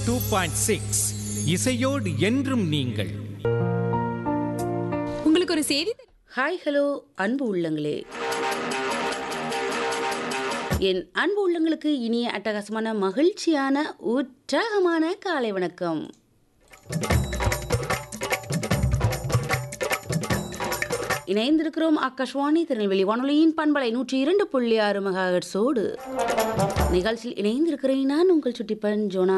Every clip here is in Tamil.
டூ பாயிண்ட் சிக்ஸ் இசையோடு என்றும் நீங்கள் உங்களுக்கு ஒரு செய்தி தெரி- ஹாய் ஹலோ அன்பு உள்ளங்களே என் அன்பு உள்ளங்களுக்கு இனிய அட்டகாசமான மகிழ்ச்சியான உற்சாகமான காலை வணக்கம் இணைந்திருக்கிறோம் ஆகாஷ்வாணி திருநெல்வேலி வானொலியின் பண்பலை நூற்றி இரண்டு புள்ளி ஆறு மெகாஹெட்ஸோடு நிகழ்ச்சியில் இணைந்திருக்கிறேன் நான் உங்கள் சுட்டிப்பன் ஜோனா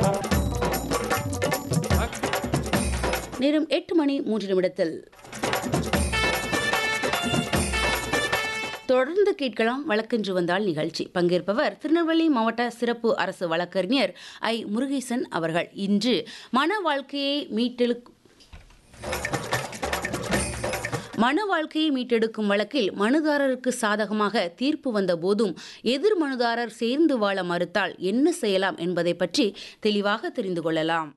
நேரம் எட்டு மணி மூன்று நிமிடத்தில் தொடர்ந்து கேட்கலாம் வழக்கென்று வந்தால் நிகழ்ச்சி பங்கேற்பவர் திருநெல்வேலி மாவட்ட சிறப்பு அரசு வழக்கறிஞர் ஐ முருகேசன் அவர்கள் இன்று மன வாழ்க்கையை மீட்டெழு மன வாழ்க்கையை மீட்டெடுக்கும் வழக்கில் மனுதாரருக்கு சாதகமாக தீர்ப்பு வந்த போதும் எதிர் மனுதாரர் சேர்ந்து வாழ மறுத்தால் என்ன செய்யலாம் என்பதை பற்றி தெளிவாக தெரிந்து கொள்ளலாம்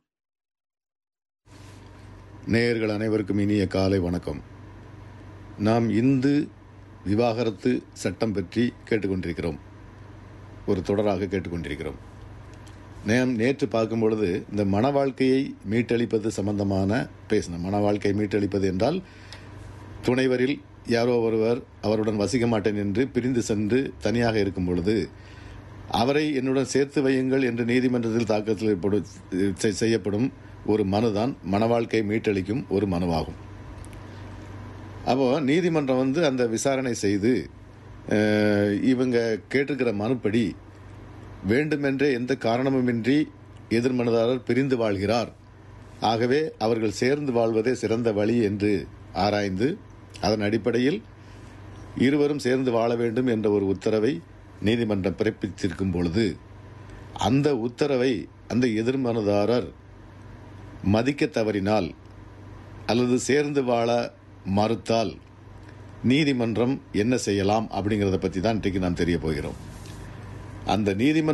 நேயர்கள் அனைவருக்கும் இனிய காலை வணக்கம் நாம் இந்து விவாகரத்து சட்டம் பற்றி கேட்டுக்கொண்டிருக்கிறோம் ஒரு தொடராக கேட்டுக்கொண்டிருக்கிறோம் நாம் நேற்று பார்க்கும் பொழுது இந்த மன வாழ்க்கையை மீட்டளிப்பது சம்பந்தமான பேசினோம் மன வாழ்க்கையை மீட்டளிப்பது என்றால் துணைவரில் யாரோ ஒருவர் அவருடன் வசிக்க மாட்டேன் என்று பிரிந்து சென்று தனியாக இருக்கும் பொழுது அவரை என்னுடன் சேர்த்து வையுங்கள் என்று நீதிமன்றத்தில் தாக்கல் செய்யப்படும் செ- செய்யப்படும் ஒரு மனுதான் மனவாழ்க்கை மீட்டளிக்கும் ஒரு மனுவாகும் அப்போ நீதிமன்றம் வந்து அந்த விசாரணை செய்து அஹ், இவங்க கேட்டிருக்கிற மனுப்படி வேண்டுமென்றே எந்த காரணமுமின்றி எதிர் மனுதாரர் பிரிந்து வாழ்கிறார் ஆகவே அவர்கள் சேர்ந்து வாழ்வதே சிறந்த வழி என்று ஆராய்ந்து அதன் அடிப்படையில் இருவரும் சேர்ந்து வாழ வேண்டும் என்ற ஒரு உத்தரவை நீதிமன்றம் பிறப்பித்திருக்கும் பொழுது அந்த உத்தரவை அந்த எதிர் மனுதாரர் மதிக்க தவறினால் அல்லது சேர்ந்து வாழ மறுத்தால் நீதிமன்றம் என்ன செய்யலாம் அப்படிங்கிறத பற்றி தான் இன்றைக்கு நாம் தெரிய போகிறோம் அந்த நீதிமன்ற